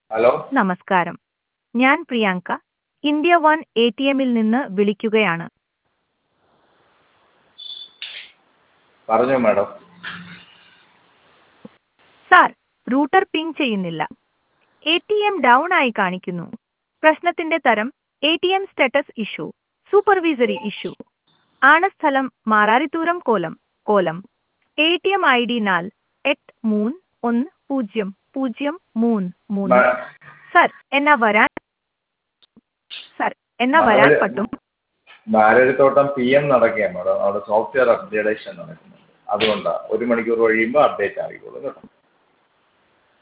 hello നമസ്കാരം ഞാൻ Priyanka India One A T എമ്മിൽ നിന്ന് വിളിക്കുകയാണ് പറഞ്ഞോ മാഡം സാർ റൂട്ടർ പിങ് ചെയ്യുന്നില്ല എ ടി എം ഡൗൺ ആയി കാണിക്കുന്നു പ്രശ്നത്തിന്റെ തരം A T M status issue supervisory issue ആണ് സ്ഥലം മാറാരിത്തൂരം കോലം കോലം A T M I D നാൽ എട്ട് മൂന്ന് ഒന്ന് പൂജ്യം പൂജ്യം മൂന്ന് മൂന്ന് മാ- സർ എന്നാ വരാൻ സർ എന്നാ വരാൻ പറ്റും മാരരുത്തോട്ടം പി എം നടക്കുകയാണ് മാഡം അവിടെ സോഫ്റ്റ്വെയർ അപ്ഗ്രേഡേഷൻ നടക്കുന്നുണ്ട് അതുകൊണ്ടാണ് ഒരു മണിക്കൂർ കഴിയുമ്പോൾ അപ്ഡേറ്റ് ആയിക്കോളും കേട്ടോ